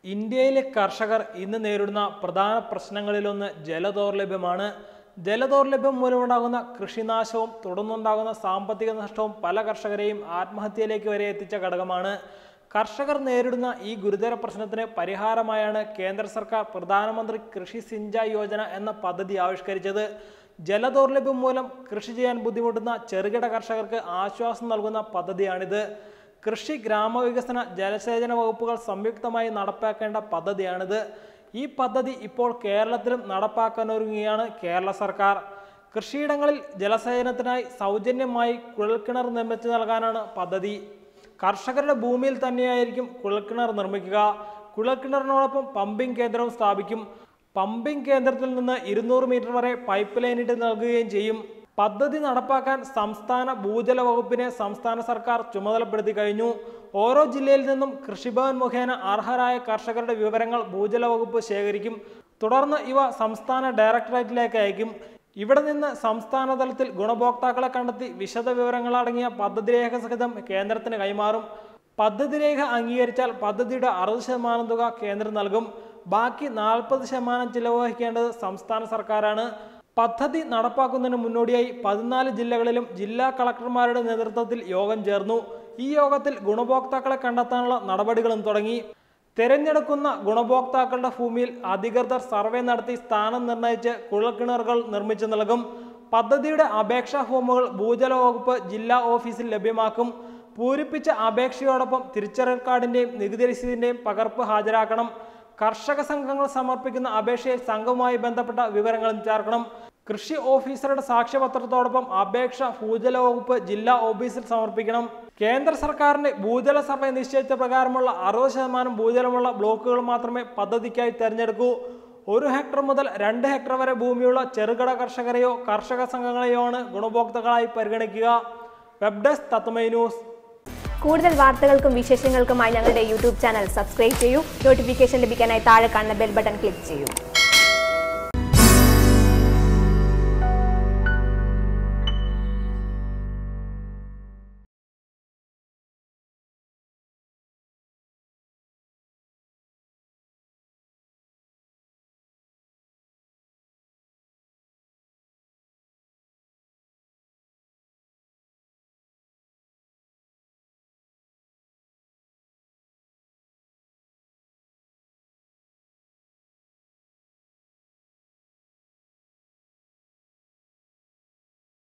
ഇന്ത്യയിലെ കർഷകർ ഇന്ന് നേരിടുന്ന പ്രധാന പ്രശ്നങ്ങളിലൊന്ന് ജലദൗർലഭ്യമാണ് ജലദൗർലഭ്യം മൂലമുണ്ടാകുന്ന കൃഷിനാശവും തുടർന്നുണ്ടാകുന്ന സാമ്പത്തിക നഷ്ടവും പല കർഷകരെയും ആത്മഹത്യയിലേക്ക് വരെ എത്തിച്ച ഘടകമാണ് കർഷകർ നേരിടുന്ന ഈ ഗുരുതര പ്രശ്നത്തിന് പരിഹാരമായാണ് കേന്ദ്ര സർക്കാർ പ്രധാനമന്ത്രി കൃഷി സിഞ്ചായ് യോജന എന്ന പദ്ധതി ആവിഷ്കരിച്ചത് ജലദൗർലഭ്യം മൂലം കൃഷി ചെയ്യാൻ ബുദ്ധിമുട്ടുന്ന ചെറുകിട കർഷകർക്ക് ആശ്വാസം നൽകുന്ന പദ്ധതിയാണിത് കൃഷി ഗ്രാമവികസന ജലസേചന വകുപ്പുകൾ സംയുക്തമായി നടപ്പാക്കേണ്ട പദ്ധതിയാണിത് ഈ പദ്ധതി ഇപ്പോൾ കേരളത്തിലും നടപ്പാക്കാനൊരുങ്ങുകയാണ് കേരള സർക്കാർ കൃഷിയിടങ്ങളിൽ ജലസേചനത്തിനായി സൗജന്യമായി കുഴൽക്കിണർ നിർമ്മിച്ചു നൽകാനാണ് പദ്ധതി കർഷകരുടെ ഭൂമിയിൽ തന്നെയായിരിക്കും കുഴൽക്കിണർ നിർമ്മിക്കുക കുഴൽക്കിണറിനോടൊപ്പം പമ്പിംഗ് കേന്ദ്രവും സ്ഥാപിക്കും പമ്പിംഗ് കേന്ദ്രത്തിൽ നിന്ന് ഇരുന്നൂറ് മീറ്റർ വരെ പൈപ്പ് ലൈൻ ഇട്ട് നൽകുകയും ചെയ്യും പദ്ധതി നടപ്പാക്കാൻ സംസ്ഥാന ഭൂജല വകുപ്പിനെ സംസ്ഥാന സർക്കാർ ചുമതലപ്പെടുത്തി കഴിഞ്ഞു ഓരോ ജില്ലയിൽ നിന്നും കൃഷിഭവൻ മുഖേന അർഹരായ കർഷകരുടെ വിവരങ്ങൾ ഭൂജല വകുപ്പ് ശേഖരിക്കും തുടർന്ന് ഇവ സംസ്ഥാന ഡയറക്ടറേറ്റിലേക്ക് അയക്കും ഇവിടെ നിന്ന് സംസ്ഥാന തലത്തിൽ ഗുണഭോക്താക്കളെ കണ്ടെത്തി വിശദ വിവരങ്ങൾ അടങ്ങിയ പദ്ധതി രേഖ സഹിതം കേന്ദ്രത്തിന് കൈമാറും പദ്ധതി രേഖ അംഗീകരിച്ചാൽ പദ്ധതിയുടെ അറുപത് ശതമാനം തുക കേന്ദ്രം നൽകും ബാക്കി നാൽപ്പത് ശതമാനം ചിലവ് വഹിക്കേണ്ടത് സംസ്ഥാന സർക്കാരാണ് പദ്ധതി നടപ്പാക്കുന്നതിന് മുന്നോടിയായി പതിനാല് ജില്ലകളിലും ജില്ലാ കളക്ടർമാരുടെ നേതൃത്വത്തിൽ യോഗം ചേർന്നു ഈ യോഗത്തിൽ ഗുണഭോക്താക്കളെ കണ്ടെത്താനുള്ള നടപടികളും തുടങ്ങി തിരഞ്ഞെടുക്കുന്ന ഗുണഭോക്താക്കളുടെ ഭൂമിയിൽ അധികൃതർ സർവേ നടത്തി സ്ഥാനം നിർണയിച്ച് കുഴൽക്കിണറുകൾ നിർമ്മിച്ചു നൽകും പദ്ധതിയുടെ അപേക്ഷാ ഫോമുകൾ ഭൂജല വകുപ്പ് ജില്ലാ ഓഫീസിൽ ലഭ്യമാക്കും പൂരിപ്പിച്ച അപേക്ഷയോടൊപ്പം തിരിച്ചറിയൽ കാർഡിന്റെയും നികുതി രസീതിന്റെയും പകർപ്പ് ഹാജരാക്കണം കർഷക സംഘങ്ങൾ സമർപ്പിക്കുന്ന അപേക്ഷയിൽ സംഘവുമായി ബന്ധപ്പെട്ട വിവരങ്ങളും ചേർക്കണം കൃഷി ഓഫീസറുടെ സാക്ഷ്യപത്രത്തോടൊപ്പം അപേക്ഷ ഭൂജല വകുപ്പ് ജില്ലാ ഓഫീസിൽ സമർപ്പിക്കണം കേന്ദ്ര സർക്കാരിന്റെ ഭൂജല സർവേ നിശ്ചയിച്ച പ്രകാരമുള്ള അറുപത് ശതമാനം ഭൂജലമുള്ള ബ്ലോക്കുകൾ മാത്രമേ പദ്ധതിക്കായി തെരഞ്ഞെടുക്കൂ ഒരു ഹെക്ടർ മുതൽ രണ്ട് ഹെക്ടർ വരെ ഭൂമിയുള്ള ചെറുകിട കർഷകരെയോ കർഷക സംഘങ്ങളെയോ ആണ് ഗുണഭോക്താക്കളായി പരിഗണിക്കുക വെബ് ഡെസ്ക് തത്വമൈ ന്യൂസ് കൂടുതൽ വാർത്തകൾക്കും വിശേഷങ്ങൾക്കുമായി ഞങ്ങളുടെ യൂട്യൂബ് ചാനൽ സബ്സ്ക്രൈബ് ചെയ്യൂ നോട്ടിഫിക്കേഷൻ ലഭിക്കാനായി താഴെ കാണുന്ന ബെൽ ബട്ടൺ ക്ലിക്ക് ചെയ്യൂ